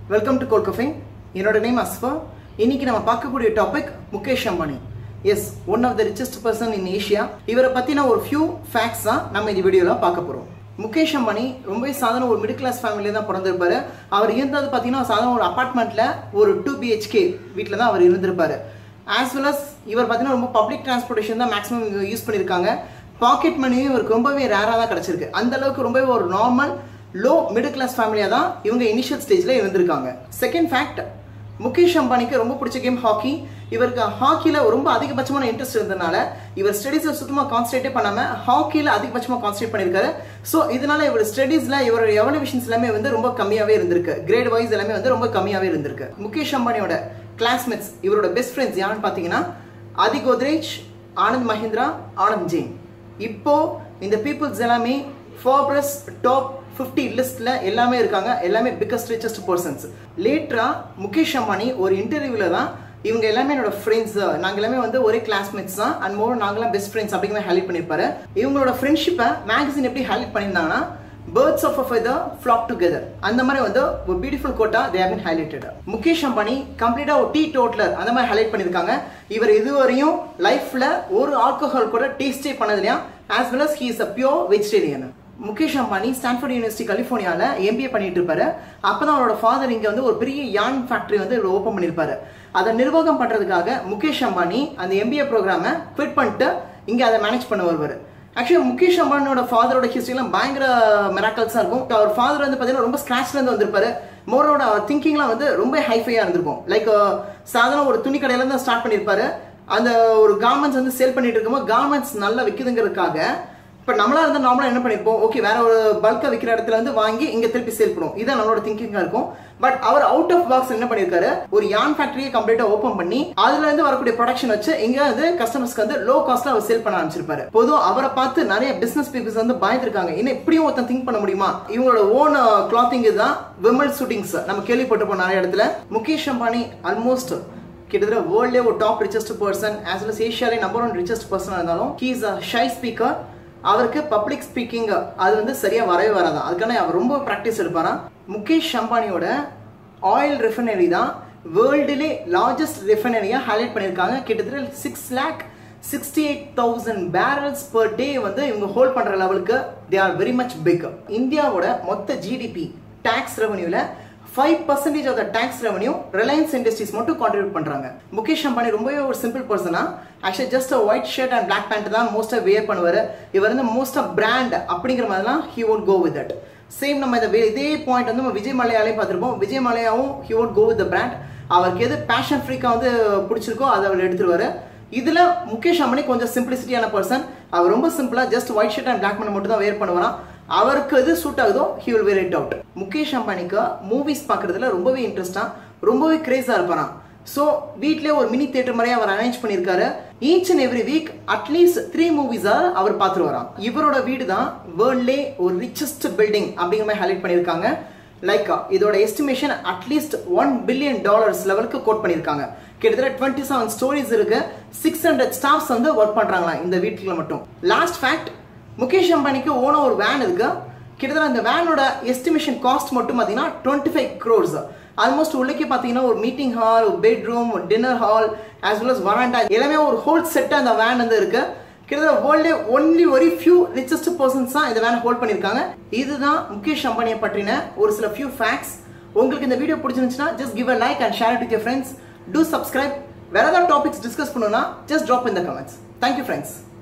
welcome to கோல்கஃபிங் என்னோட name அஸ்ஃபா இன்னைக்கு நம்ம பார்க்கக்கூடிய topic Mukesh Ambani is one of the richest person in Asia இவரை பற்றின ஒரு ஃபியூ ஃபேக்ட்ஸ் தான் நம்ம இந்த வீடியோவில் பார்க்க போகிறோம் முகேஷ் அம்பானி ரொம்பவே சாதாரண ஒரு மிடில் கிளாஸ் ஃபேமிலியில் தான் பிறந்திருப்பாரு அவர் இருந்தது பார்த்தீங்கன்னா சாதாரண ஒரு அப்பார்ட்மெண்ட்டில் ஒரு டூ பிஹெச்கே வீட்டில் தான் அவர் இருந்திருப்பாரு ஆஸ் வெல் அஸ் இவர் பார்த்தீங்கன்னா ரொம்ப பப்ளிக் டிரான்ஸ்போர்ட்டேஷன் தான் மேக்ஸிமம் யூஸ் பண்ணியிருக்காங்க பாக்கெட் மணியும் இவருக்கு ரொம்பவே ரேராக தான் கிடச்சிருக்கு அந்த அளவுக்கு ரொம்பவே ஒரு நார்மல் லோ மிடில் கிளாஸ் ஃபேமிலியாக தான் இவங்க இனிஷியல் ஸ்டேஜில் இருந்திருக்காங்க செகண்ட் ஃபேக்ட் முகேஷ் அம்பானிக்கு ரொம்ப பிடிச்ச கேம் ஹாக்கி இவருக்கு ஹாக்கியில் ரொம்ப அதிகபட்சமான இன்ட்ரெஸ்ட் இருந்ததுனால இவர் ஸ்டடீஸில் சுத்தமாக கான்சன்ட்ரேட்டே பண்ணாமல் ஹாக்கியில் அதிகபட்சமாக கான்சன்ட்ரேட் பண்ணியிருக்காரு ஸோ இதனால இவர் ஸ்டடீஸில் இவரோட எவல்யூஷன்ஸ் எல்லாமே வந்து ரொம்ப கம்மியாகவே இருந்திருக்கு கிரேட் வைஸ் எல்லாமே வந்து ரொம்ப கம்மியாகவே இருந்திருக்கு முகேஷ் அம்பானியோட கிளாஸ்மேட்ஸ் இவரோட பெஸ்ட் ஃப்ரெண்ட்ஸ் யாருன்னு பார்த்தீங்கன்னா ஆதி கோத்ரேஜ் ஆனந்த் மஹிந்திரா ஆனந்த் ஜெயின் இப்போ இந்த பீப்புள்ஸ் எல்லாமே ஃபார்பரஸ் டாப் ஃபிஃப்டி லிஸ்ட்ல எல்லாமே இருக்காங்க எல்லாமே பிக்கஸ்ட் ரிச்சஸ்ட் பர்சன்ஸ் லேட்டரா முகேஷ் அம்பானி ஒரு இன்டர்வியூல தான் இவங்க எல்லாமே என்னோட ஃப்ரெண்ட்ஸ் நாங்கள் எல்லாமே வந்து ஒரே கிளாஸ்மேட்ஸ் தான் அண்ட் மோர் நாங்களாம் பெஸ்ட் ஃப்ரெண்ட்ஸ் அப்படிங்கிற ஹைலைட் பண்ணியிருப்பாரு இவங்களோட ஃப்ரெண்ட்ஷிப்பை மேகசின் எப்படி ஹைலைட் பண்ணியிருந்தாங்கன்னா birds of a feather flock together அந்த மாதிரி வந்து ஒரு பியூட்டிஃபுல் கோட்டா they have been highlighted Mukesh Ambani கம்ப்ளீட்டா ஒரு டீ டோட்லர் அந்த மாதிரி ஹைலைட் பண்ணியிருக்காங்க இவர் இதுவரையும் லைஃப்ல ஒரு ஆல்கஹால் கூட டேஸ்டே பண்ணது இல்லையா as well as he is a pure vegetarian Mukesh Ambani Stanford University கலிஃபோர்னியாவில் எம்பிஏ பண்ணிட்டு இருப்பாரு அப்பதான் அவரோட ஃபாதர் இங்க வந்து ஒரு பெரிய யான் ஃபேக்டரி வந்து ஓப்பன் பண்ணியிருப்பாரு அதை நிர்வாகம் பண்றதுக்காக முகேஷ் அம்பானி அந்த எம்பிஏ ப்ரோக்ராமை குவிட் பண்ணிட்டு இங்க அதை மேனேஜ் பண்ண வருவார் ஆக்சுவலி முகேஷ் அம்பானியோட ஃபாதரோட ஹிஸ்ட்ரிலாம் பயங்கர மெராக்கல்ஸாக இருக்கும் அவர் ஃபாதர் வந்து பார்த்தீங்கன்னா ரொம்ப ஸ்க்ராச்லேருந்து வந்திருப்பாரு மோரோட திங்கிங்லாம் வந்து ரொம்ப ஹைஃபையாக இருந்திருக்கும் லைக் சாதாரண ஒரு துணி கடையில தான் ஸ்டார்ட் பண்ணியிருப்பாரு அந்த ஒரு கார்மெண்ட்ஸ் வந்து சேல் பண்ணிட்டு இருக்கும்போது கார்மெண்ட்ஸ் நல்லா விற்குதுங்கிறதுக்காக இப்போ நம்மளா இருந்தால் நார்மலாக என்ன பண்ணியிருப்போம் ஓகே வேற ஒரு பல்காக விற்கிற இடத்துல வந்து வாங்கி இங்கே திருப்பி சேல் பண்ணுவோம் இதான் நம்மளோட திங்கிங்காக இருக்கும் பட் அவர் அவுட் ஆஃப் பாக்ஸ் என்ன பண்ணியிருக்காரு ஒரு யான் ஃபேக்டரியை கம்ப்ளீட்டாக ஓப்பன் பண்ணி அதுல இருந்து வரக்கூடிய ப்ரொடக்ஷன் வச்சு இங்க வந்து கஸ்டமர்ஸ்க்கு வந்து லோ காஸ்ட்ல அவர் சேல் பண்ண ஆரம்பிச்சிருப்பாரு பொதுவும் அவரை பார்த்து நிறைய பிசினஸ் பீப்புள்ஸ் வந்து பயந்துருக்காங்க இன்னும் இப்படியும் ஒருத்தன் திங்க் பண்ண முடியுமா இவங்களோட ஓன் கிளாத்திங் தான் விமல் ஷூட்டிங்ஸ் நம்ம கேள்விப்பட்டிருப்போம் நிறைய இடத்துல முகேஷ் அம்பானி ஆல்மோஸ்ட் கிட்டத்தட்ட வேர்ல்ட்லேயே ஒரு top richest person as well ஏஷியாலே நம்பர் ஒன் ரிச்சஸ்ட் பர்சனாக இருந்தாலும் he is a shy speaker அவருக்கு பப்ளிக் ஸ்பீக்கிங் அது வந்து சரியா வரவே வராதான் அதுக்கான அவர் ரொம்ப ப்ராக்டிஸ் எடுப்பாராம் முகேஷ் அம்பானியோட ஆயில் ரெஃபைனரி தான் வேர்ல்டுலே லார்ஜஸ்ட் ரெஃபைனரியா ஹைலைட் பண்ணியிருக்காங்க கிட்டத்தட்ட six lakh sixty eight thousand barrels per day வந்து இவங்க ஹோல்ட் பண்ற லெவலுக்கு they are very much big இந்தியாவோட மொத்த ஜிடிபி டாக்ஸ் ரெவன்யூல five percentage of the tax revenue Reliance Industries மட்டும் கான்ட்ரிபியூட் பண்றாங்க முகேஷ் அம்பானி ரொம்பவே ஒரு சிம்பிள் பர்சனா actually just white shirt and black pant தான் மோஸ்ட்டாக வேர் பண்ணுவார் இவர் வந்து மோஸ்ட் ஆஃப் பிராண்ட் அப்படிங்கிற மாதிரிலாம் he won't go with that same நம்ம இந்த இதே பாயிண்ட் வந்து நம்ம விஜய் மலையாலையும் பார்த்துருப்போம் விஜய் மலையாவும் he won't go with the brand அவருக்கு எது பேஷன் ஃப்ரீக்காக வந்து பிடிச்சிருக்கோ அதை அவர் எடுத்துருவாரு இதுல முகேஷ் அம்பானி கொஞ்சம் சிம்பிளிசிட்டியான பர்சன் அவர் ரொம்ப சிம்பிளா just white shirt and black pant மட்டும் தான் வேர் பண்ணுவாராம் அவருக்கு எது சூட் ஆகுதோ he will wear it out Mukesh அம்பானிக்கு மூவிஸ் பார்க்கறதுல ரொம்பவே இன்ட்ரெஸ்டா ரொம்பவே கிரேஸா இருப்பாராம் ஸோ வீட்லயே ஒரு மினி தியேட்டர் மாதிரியே அவர் அரேஞ்ச் பண்ணியிருக்காரு each and every week at least three மூவிஸா அவர் பார்த்துட்டு வரான் இவரோட வீடு தான் வேர்ல்ட்லே ஒரு ரிச்சஸ்ட் பில்டிங் அப்படிங்கிற மாதிரி ஹைலைட் பண்ணியிருக்காங்க லைக் இதோட estimation at least one billion dollars லெவலுக்கு கோட் பண்ணியிருக்காங்க கிட்டத்தட்ட டுவெண்ட்டி செவன் ஸ்டோரிஸ் இருக்கு சிக்ஸ் ஹண்ட்ரட் ஸ்டாஃப்ஸ் வந்து ஒர்க் பண்றாங்களாம் இந்த வீட்டுல மட்டும் லாஸ்ட் ஃபேக்ட் முகேஷ் அம்பானிக்கு ஓன ஒரு வேன் இருக்கு கிட்டத்தட்ட அந்த வேனோட எஸ்டிமேஷன் காஸ்ட் மட்டும் பார்த்தீங்கன்னா டுவெண்ட்டி ஃபைவ் க்ரோர்ஸ் ஆல்மோஸ்ட் உள்ளே பார்த்தீங்கன்னா ஒரு மீட்டிங் ஹால் ஒரு bedroom dinner hall as well as veranda எல்லாமே ஒரு ஹோல் செட் அந்த வேன் வந்து இருக்கு கிட்டத்தட்ட வேர்ல்டே only very few richest persons தான் இந்த வேன் ஹோல்ட் பண்ணியிருக்காங்க இதுதான் முகேஷ் அம்பானியை பற்றின ஒரு சில ஃபியூ ஃபேக்ட்ஸ் உங்களுக்கு இந்த வீடியோ பிடிச்சிருந்துச்சுன்னா just give a like and share it with your friends to subscribe வேற ஏதாவது டாபிக்ஸ் டிஸ்கஸ் பண்ணணும்னா just drop in the comments thank you friends